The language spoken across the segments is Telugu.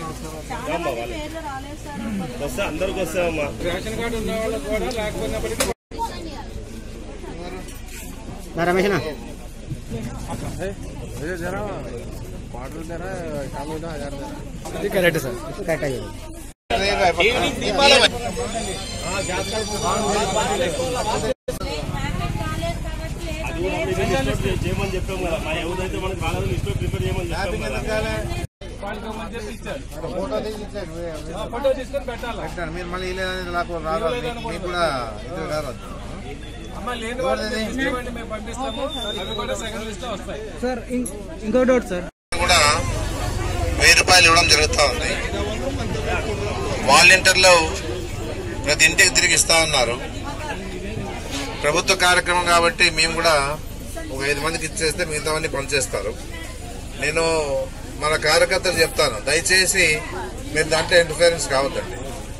చాలా మంది పేర్లు రాలేదు సార్ వస్తే అందరికి వస్తామమ్మా రేషన్ కార్డు ఉన్న వాళ్ళకి కూడా లేకపోయినప్పటికీ రమేష్నా జర వాటర్ ధర కాలు హజార్ ధర ఇది కరెక్ట్ సార్ కరెక్ట్ అయ్యింది ప్యాకెట్ రాలేదు కాబట్టి అది కూడా మీరు లిస్ట్ చేయమని చెప్పాం కదా మా ఎవరైతే మనకు కాలేదు లిస్ట్ ప్రిపేర్ చేయమని చెప్పాం కదా వాళ్ళకి ఇవ్వమని చెప్పి ఇచ్చారు ఆ, ఫోటో తీసుకొని పెట్టాలి మీరు మళ్ళీ ఇల్లేదని నాకు రాదు మీకు కూడా ఇది రాదు అమ్మ లేని వాళ్ళకి లిస్ట్ ఇవ్వండి మేము పంపిస్తాము అవి కూడా సెకండ్ లిస్ట్ లో వస్తాయి సార్ ఇంకో డౌట్ సార్ కూడా వెయ్యి రూపాయలు ఇవ్వడం జరుగుతూ ఉంది వాలంటీర్లు ప్రతి ఇంటికి తిరిగి ఇస్తా ఉన్నారు ప్రభుత్వ కార్యక్రమం కాబట్టి మేము కూడా ఒక ఐదు మందికి ఇచ్చేస్తే మిగతావన్నీ పనిచేస్తారు నేను మన కార్యకర్తలు చెప్తాను దయచేసి మీరు దాంట్లో ఇంటర్ఫిరెన్స్ కావద్దండి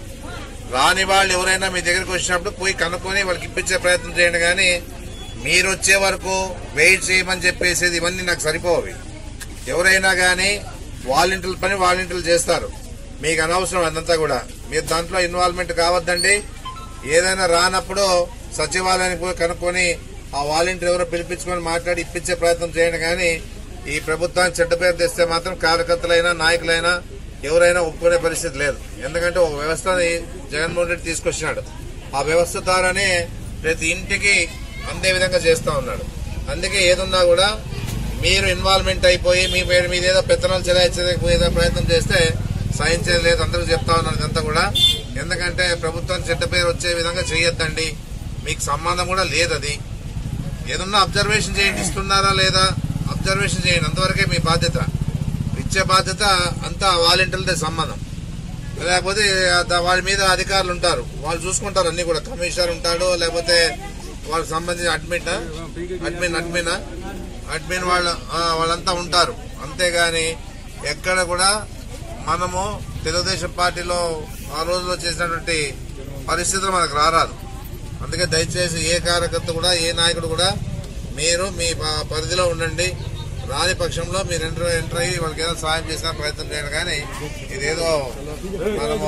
రాని వాళ్ళు ఎవరైనా మీ దగ్గరికి వచ్చినప్పుడు పోయి కనుక్కొని వాళ్ళకి ఇప్పించే ప్రయత్నం చేయండి కానీ మీరు వచ్చే వరకు వెయిట్ చేయమని చెప్పేసేది ఇవన్నీ నాకు సరిపోవి ఎవరైనా కానీ వాలంటీర్ల పని వాలంటీర్లు చేస్తారు మీకు అనవసరం అదంతా కూడా మీరు దాంట్లో ఇన్వాల్వ్మెంట్ కావద్దండి ఏదైనా రానప్పుడు సచివాలయానికి పోయి కనుక్కొని ఆ వాలంటీర్ ఎవరో పిలిపించుకొని మాట్లాడి ఇప్పించే ప్రయత్నం చేయండి కానీ ఈ ప్రభుత్వానికి చెడ్డ పేరు తెస్తే మాత్రం కార్యకర్తలైనా నాయకులైనా ఎవరైనా ఒప్పుకునే పరిస్థితి లేదు ఎందుకంటే ఒక వ్యవస్థని జగన్మోహన్ రెడ్డి తీసుకొచ్చినాడు ఆ వ్యవస్థ ద్వారానే ప్రతి ఇంటికి అందే విధంగా చేస్తా ఉన్నాడు అందుకే ఏదున్నా కూడా మీరు ఇన్వాల్వ్మెంట్ అయిపోయి మీ పేరు మీద ఏదో పెత్తనాలు చెలాయించేందుకు ఏదో ప్రయత్నం చేస్తే సహించేది లేదు అందరూ చెప్తా ఉన్నారు ఇదంతా కూడా ఎందుకంటే ప్రభుత్వానికి చెడ్డ పేరు వచ్చే విధంగా చేయొద్దండి మీకు సంబంధం కూడా లేదు అది ఏదన్నా అబ్జర్వేషన్ చేయండి ఇస్తున్నారా లేదా అబ్జర్వేషన్ చేయండి అంతవరకే మీ బాధ్యత ఇచ్చే బాధ్యత అంతా వాలంటీర్లదే సంబంధం లేకపోతే ద- వాళ్ళ మీద అధికారులు ఉంటారు వాళ్ళు చూసుకుంటారు అన్ని కూడా కమిషనర్ ఉంటాడు లేకపోతే వాళ్ళకి సంబంధించిన అడ్మిన్ అడ్మిన్ అడ్మిన్ అడ్మిన్ వాళ్ళ ఆ, వాళ్ళంతా ఉంటారు అంతేగాని ఎక్కడ కూడా మనము తెలుగుదేశం పార్టీలో ఆ రోజుల్లో చేసినటువంటి పరిస్థితులు మనకు రారాదు అందుకే దయచేసి ఏ కార్యకర్త కూడా ఏ నాయకుడు కూడా మీరు మీ ప- పరిధిలో ఉండండి రాని పక్షంలో మీరు ఎంటర్ ఎంటర్ అయ్యి వాళ్ళకి ఏదో సాయం చేసిన ప్రయత్నం చేయండి కానీ ఇదేదో మనము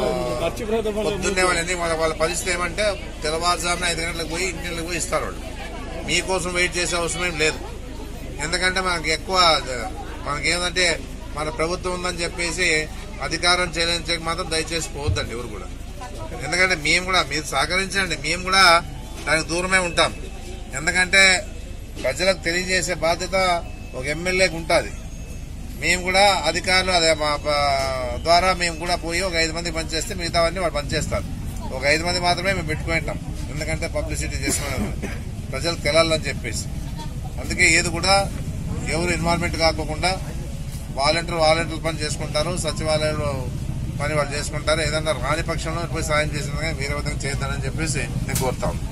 పొద్దున్నే వాళ్ళని వాళ్ళ వాళ్ళ పరిస్థితి ఏమంటే తెల్లవారుజామున ఐదు గంటలకు పోయి ఇంటికి పోయి ఇస్తారు వాళ్ళు మీకోసం వెయిట్ చేసే అవసరం ఏం లేదు ఎందుకంటే మనకి ఎక్కువ మనకి ఏంటంటే మన ప్రభుత్వం ఉందని చెప్పేసి అధికారం చెల్లించక మాత్రం దయచేసి పోవద్దండి ఎవరు కూడా ఎందుకంటే మేము కూడా మీరు సహకరించండి మేము కూడా దానికి దూరమే ఉంటాం ఎందుకంటే ప్రజలకు తెలియజేసే బాధ్యత ఒక ఎమ్మెల్యేకి ఉంటుంది మేము కూడా అధికారులు అదే మా ప- ద్వారా మేము కూడా పోయి ఒక ఐదు మంది పనిచేస్తే మిగతావన్నీ వాళ్ళు పనిచేస్తారు ఒక ఐదు మంది మాత్రమే మేము పెట్టుకుంటాం ఎందుకంటే పబ్లిసిటీ చేస్తున్నాం ప్రజలకు తెలాలని చెప్పేసి అందుకే ఏది కూడా ఎవరు ఇన్వాల్వ్మెంట్ కాకోకుండా వాలంటీర్ వాలంటీర్ పని చేసుకుంటారు సచివాలయంలో పని వాళ్ళు చేసుకుంటారు ఏదన్నా రాని పక్షంలో పోయి సాయం చేసిన వీరవతం చేద్దామని చెప్పేసి నేను కోరుతాను